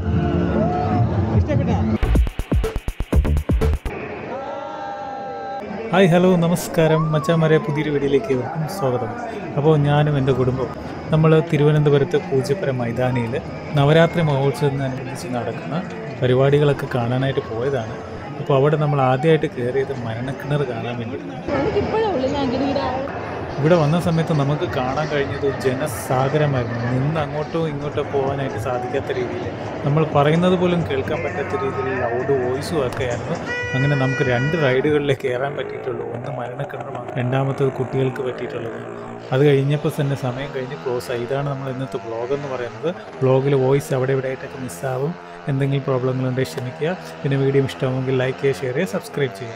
Hi hello നമസ്കാരം മച്ചാമാരെ പുതിയൊരു വീഡിയോയിലേക്ക് ഏവർക്കും സ്വാഗതം അപ്പോൾ ഞാനും എൻ്റെ കുടുംബവും നമ്മൾ തിരുവനന്തപുരത്ത് പൂജപ്പുര മൈതാനിയിൽ നവരാത്രി മഹോത്സവത്തിനനുബന്ധിച്ച് നടക്കുന്ന പരിപാടികളൊക്കെ കാണാനായിട്ട് പോയതാണ് അപ്പോൾ അവിടെ നമ്മൾ ആദ്യമായിട്ട് കയറിയത് മരണക്കിണർ കാണാൻ വേണ്ടിയിട്ടാണ് എനിക്കിപ്പോഴേ ഉള്ളു ഞാൻ ഗിരിഗിരി ഇവിടെ വന്ന സമയത്ത് നമുക്ക് കാണാൻ കഴിഞ്ഞത് ജനസാഗരമായിരുന്നു നിന്ന് അങ്ങോട്ടോ ഇങ്ങോട്ടോ പോകാനായിട്ട് സാധിക്കാത്ത രീതിയിൽ നമ്മൾ പറയുന്നത് പോലും കേൾക്കാൻ പറ്റാത്ത രീതിയിൽ ലൗഡ് വോയിസും ഒക്കെയായിരുന്നു അങ്ങനെ നമുക്ക് രണ്ട് റൈഡുകളിലേ കയറാൻ പറ്റിയിട്ടുള്ളൂ ഒന്ന് മരണക്കിണറും രണ്ടാമത്തത് കുട്ടികൾക്ക് പറ്റിയിട്ടുള്ളത് അത് കഴിഞ്ഞപ്പോൾ തന്നെ സമയം കഴിഞ്ഞ് ക്ലോസ് ആയി ഇതാണ് നമ്മൾ ഇന്നത്തെ വ്ളോഗ് എന്ന് പറയുന്നത് വ്ളോഗിൽ വോയിസ് അവിടെ ഇവിടെ ആയിട്ടൊക്കെ മിസ്സാവും എന്തെങ്കിലും പ്രോബ്ലങ്ങളുണ്ടെങ്കിൽ ക്ഷമിക്കുക പിന്നെ വീഡിയോ ഇഷ്ടമാണെങ്കിൽ ലൈക്ക് ചെയ്യുക ഷെയർ ചെയ്യുക സബ്സ്ക്രൈബ് ചെയ്യുക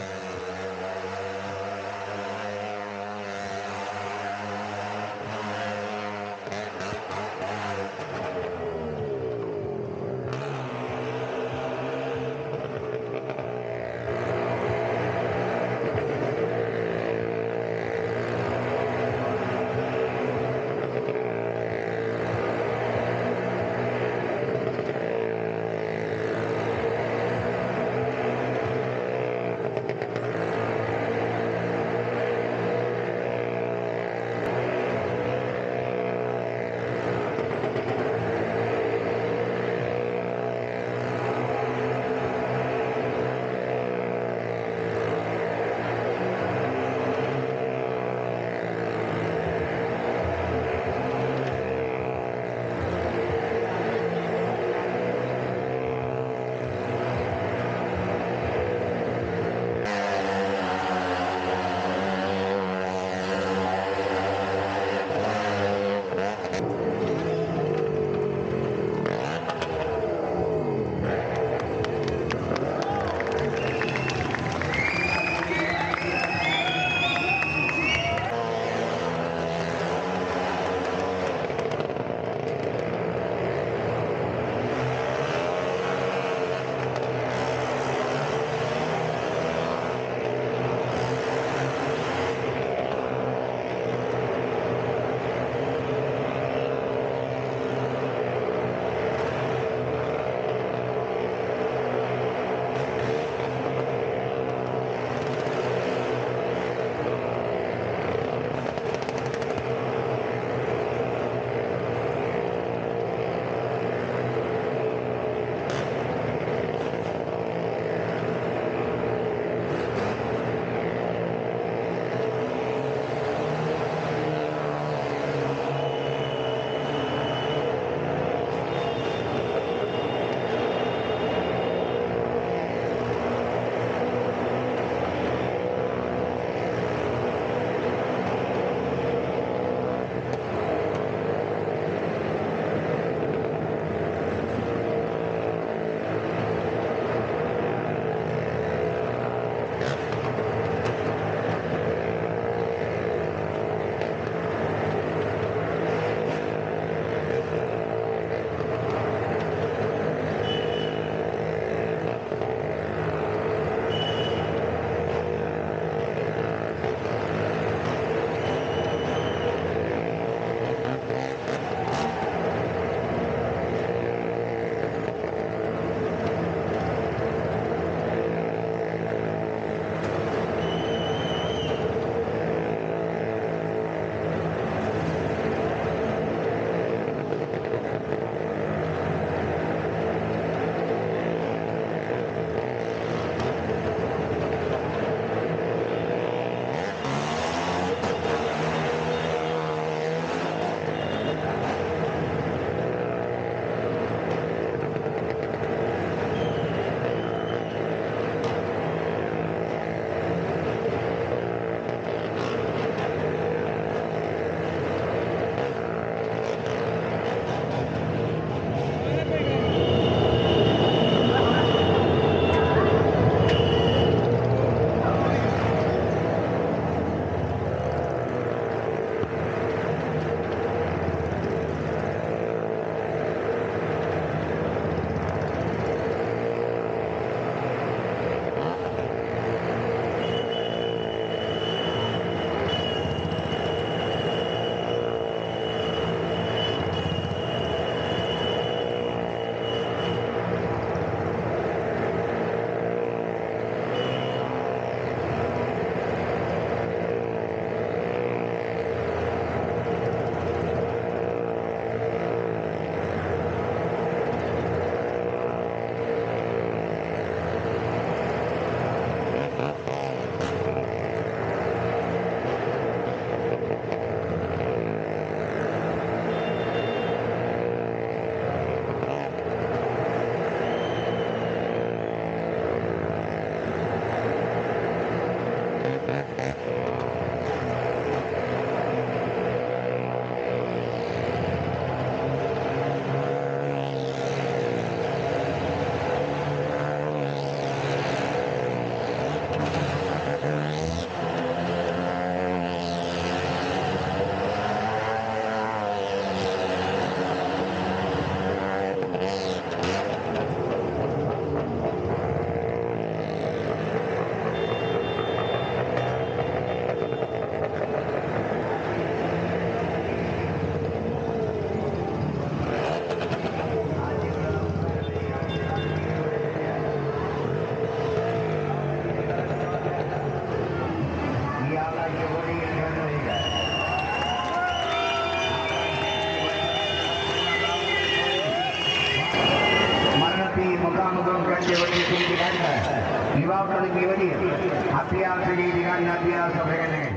മരണത്തിൽ മുഖാമുഖം കണ്ടുകൊണ്ട് ചിന്തിക്കാണ്ട് യുവാക്കളുടെ വലിയ അഭ്യാസ രീതികൾ അഭ്യാസ പ്രകടനങ്ങൾ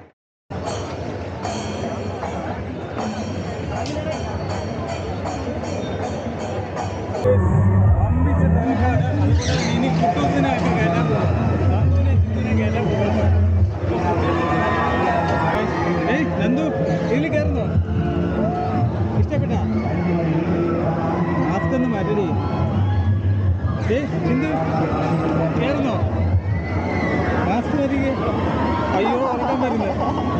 ഇനി കുട്ടൂസിനൊക്കെ കയറ്റാൻ പോകാം സാന്ത്വനെ ചിന്തനെ കയറ്റാൻ പോകാം ഏയ് നന്ദു ഇതിൽ കയറുന്നോ ഇഷ്ടപ്പെട്ടാ മാസ്ക് ഒന്ന് മാറ്റടി ഏയ് ചിന്തു കയറുന്നോ മാസ്ക് മാറ്റിക്ക് അയ്യോ ഉറക്കം വരുന്നത്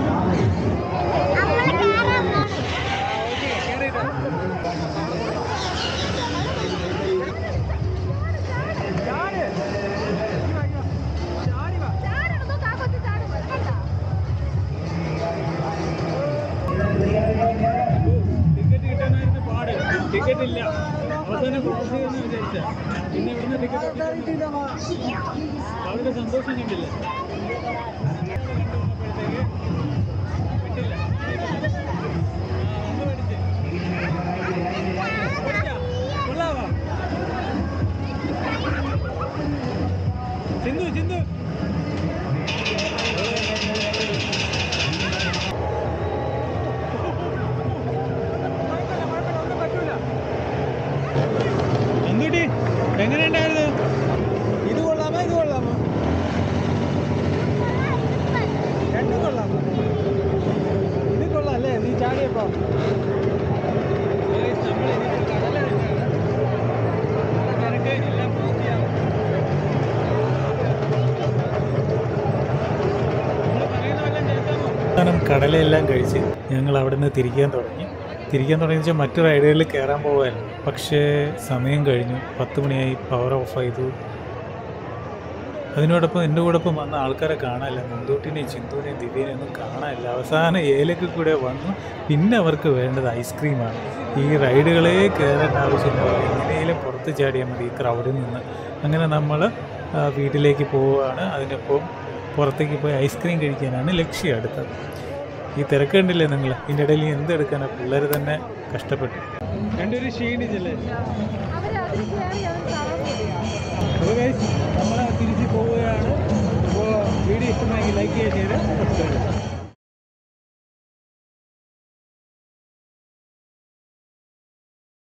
ടിക്കറ്റ് കിട്ടാനായിട്ട് പാട് ടിക്കറ്റ് ഇല്ല അവസാനം ക്രോസ് ചെയ്യുമെന്ന് വിചാരിച്ച പിന്നെ ഇവിടുന്ന് ടിക്കറ്റ് അവരുടെ സന്തോഷം കണ്ടില്ല കിട്ടില്ല ആ, ഒന്ന് മേടിച്ച്. മേടിച്ചാ? കൊള്ളാവോ? ചിന്തു ചിന്തു എന്തുട്ടി എങ്ങനെയുണ്ടായിരുന്നു ഇത് കൊള്ളാമോ ഇത് കൊള്ളാമോ രണ്ടും കൊള്ളാമോ ഇത് കൊള്ളാം അല്ലേ നീ ചാടിയപ്പോ അവസാനം കടലെല്ലാം കഴിച്ച് ഞങ്ങൾ അവിടെ നിന്ന് തിരിക്കാൻ തുടങ്ങി തിരിക്കാൻ തുടങ്ങി വെച്ചാൽ മറ്റു റൈഡുകളിൽ കയറാൻ പോകുമായിരുന്നു പക്ഷേ സമയം കഴിഞ്ഞു പത്ത് മണിയായി പവർ ഓഫ് ചെയ്തു അതിനോടൊപ്പം എൻ്റെ കൂടൊപ്പം വന്ന ആൾക്കാരെ കാണാനില്ല മുന്തൂട്ടിനെയും ചിന്തൂനെയും ദിവ്യനെയും ഒന്നും കാണാനില്ല അവസാനം ഏലക്ക് കൂടെ വന്നു പിന്നെ അവർക്ക് വേണ്ടത് ഐസ്ക്രീമാണ് ഈ റൈഡുകളെ കയറേണ്ട ആവശ്യമില്ല എങ്ങനെയും പുറത്ത് ചാടിയാൽ മതി ഈ ക്രൗഡിൽ നിന്ന് അങ്ങനെ നമ്മൾ വീട്ടിലേക്ക് പോവുകയാണ് അതിനൊപ്പം പുറത്തേക്ക് പോയി ഐസ്ക്രീം കഴിക്കാനാണ് ലക്ഷ്യം അടുത്തത് ഈ തിരക്ക് കണ്ടില്ലേ നിങ്ങൾ ഇതിൻ്റെ ഇടയിൽ എന്തെടുക്കാനാണ് പിള്ളേർ തന്നെ കഷ്ടപ്പെട്ടു രണ്ടൊരു ക്ഷീണിച്ചല്ലേ അപ്പോൾ ഗൈസ് നമ്മൾ തിരിച്ച് പോവുകയാണ് അപ്പോൾ വീഡിയോ ഇഷ്ടമായെങ്കിൽ ലൈക്ക് ചെയ്യുക ചെയ്ത് സബ്സ്ക്രൈബ് ചെയ്യുക